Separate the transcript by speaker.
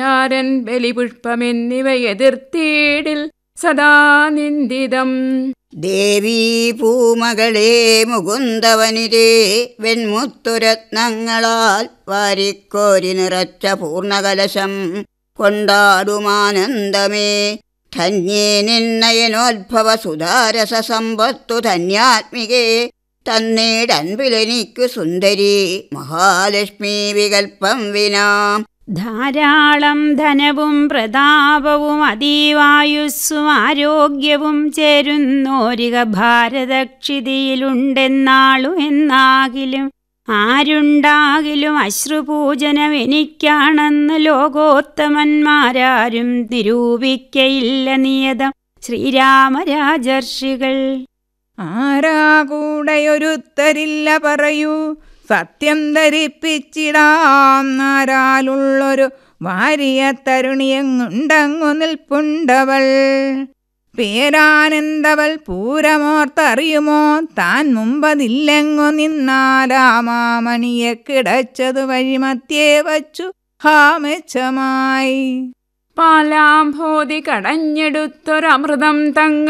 Speaker 1: ചാരൻ ബലിപുഷ്പമെന്നിവ എതിർത്തീടിൽ സദാ നിന്ദിതം
Speaker 2: ദേവീ പൂമകളെ മുകുന്ദവനിരേ വെൺമുത്തുരത്നങ്ങളാൽ വാരിക്കോരി നിറച്ച പൂർണ്ണകലശം കൊണ്ടാടുമാനന്ദമേ ധന്യേ നിന്നയനോദ്ഭവ സുധാരസ സമ്പത്തു ധന്യാത്മികേ തന്നീടൻപിലെനിക്കു സുന്ദരി മഹാലക്ഷ്മി വികൽപ്പം വിനാം
Speaker 3: ധാരാളം ധനവും പ്രതാപവും അതീവായുസ്സും ആരോഗ്യവും ചേരുന്നോരിക ഭാരതക്ഷിതിയിലുണ്ടെന്നാളു എന്നാകിലും ആരുണ്ടാകിലും അശ്രുപൂജനം എനിക്കാണെന്ന് ലോകോത്തമന്മാരാരും നിരൂപിക്കയില്ല നിയതം ശ്രീരാമരാജർഷികൾ
Speaker 4: ആരാ കൂടെയൊരുത്തരില്ല പറയൂ സത്യം ധരിപ്പിച്ചിടാം നാരാലുള്ളൊരു വാരിയ തരുണിയങ്ങുണ്ടങ്ങു നിൽപ്പുണ്ടവൾ പേരാനന്ദവൾ പൂരമോർത്തറിയുമോ താൻ മുമ്പതില്ലെങ്ങു നിന്നാലാമാമണിയെ കിടച്ചതു വഴിമത്യേ വച്ചു ഹാമെച്ചമായി
Speaker 1: പാലാംഭോതി കടഞ്ഞെടുത്തൊരമൃതം തങ്ങൾ